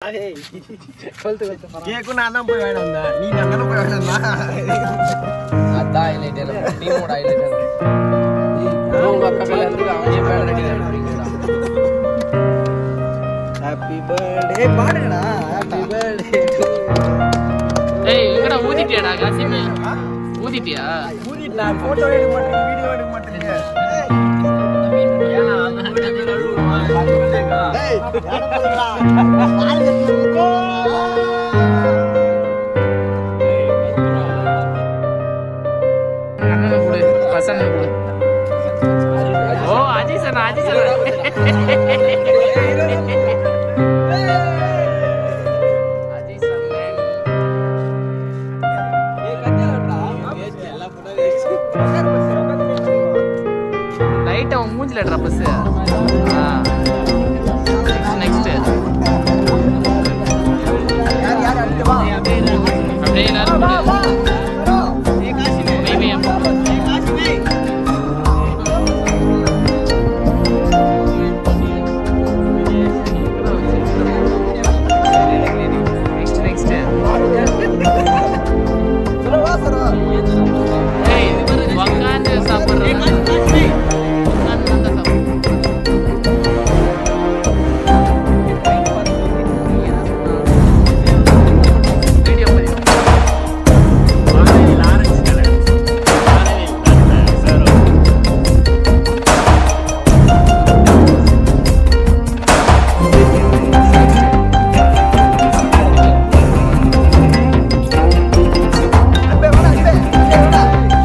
கேக்கும் நான் தான் போய் வாங்கிட்டு வந்தேன் நீ நான் தானே போய் வாங்கிட்டு வந்தா அதான் ஹைலைட் டீமோட ஹைலைட் உங்க பக்கத்துல இருந்து அவனே பேட ரெடி ஹாப்பி பர்த்டே பாடுங்கடா ஹாப்பி பர்த்டே ஏய் எங்கடா ஊதிட்டியாடா காசிமே ஊதிட்டியா ஊதிட்டு நான் போட்டோ எடுக்க மாட்டேன் வீடியோ எடுக்க மாட்டேங்க ஏன்னா அந்த ரெண்டு பேரும் அழுவுவான். ஏய் யாரும் போடுங்கடா பால் கட்டி அண்ணனை கொடு பசங்க கொடு ஓ Ajay sir Ajay sir Ajay sir light அவன் மூஞ்சில எடுறா பஸ் நெக்ஸ்ட் யார் யார் அடிக்க வா அப்படியே எல்லாரும் மேபி நெக்ஸ்ட் நெக்ஸ்ட் சொல்லவா சரா ஏய் உக்காந்து சாப்பிடுறேன் உக்காந்து தான் சாப்பிடுறேன் வீடியோ பண்ணி அன்பே வாடா அன்பே அன்பே வாடா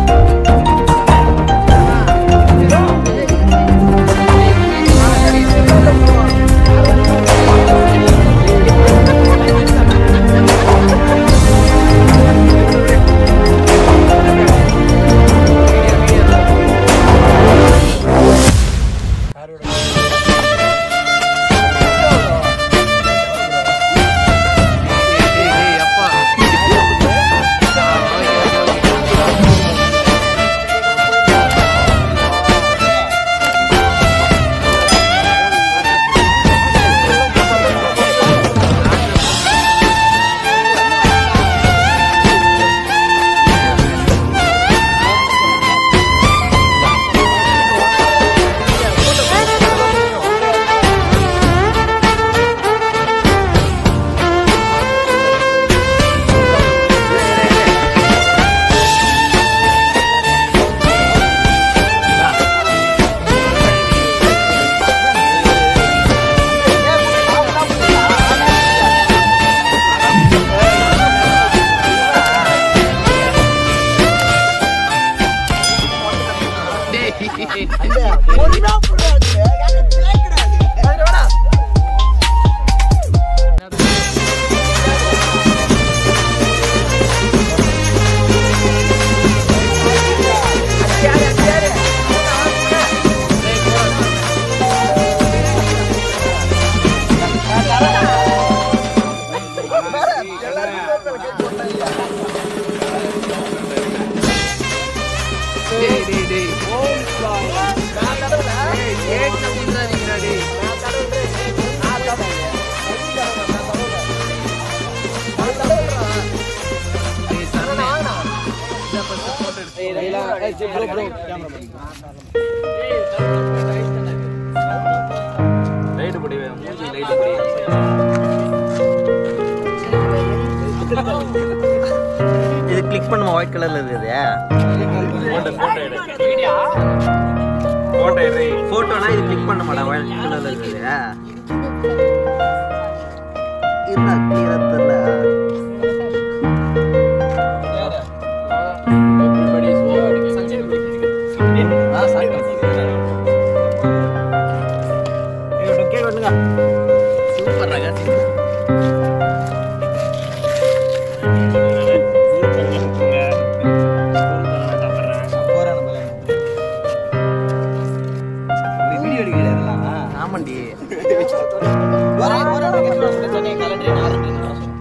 பொறுமையா போடுறாங்க யாரும் கேட்கறாங்க அன்பே வாடா யார் யார் யார் இது கிளிக் பண்ணுமா ஒயிட் கலர்ல இருக்குது போட்டோனா இது கிளிக் பண்ண மாட்டா ஒயிட் கலர்ல இருக்குது இருந்தா clear ஆ தெரியல சூப்பர் ரகசியம் வீடியோ எடுக்கிறதெல்லாம் ஆமாண்டி ஒரு ஒரு கலெக்டர் சொன்னேன் கலெக்டர் நான்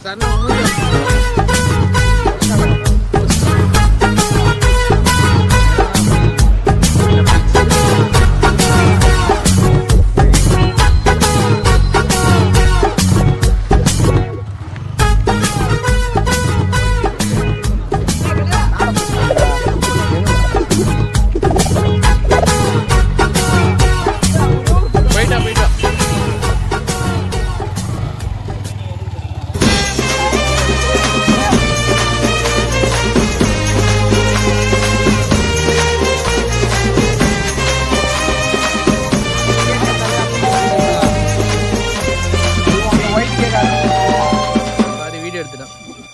சரண மூஞ்சி போயிட்டா போயிட்டா பாதி வீடியோ எடுத்துட்டான்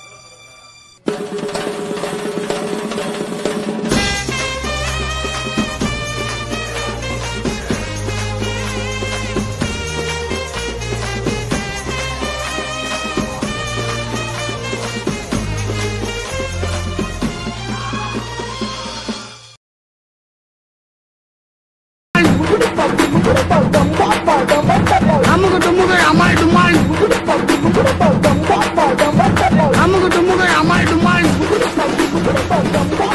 அமுகு டுமுகு அமால் டுமால் அமுகு டுமுகு அமால் டுமால்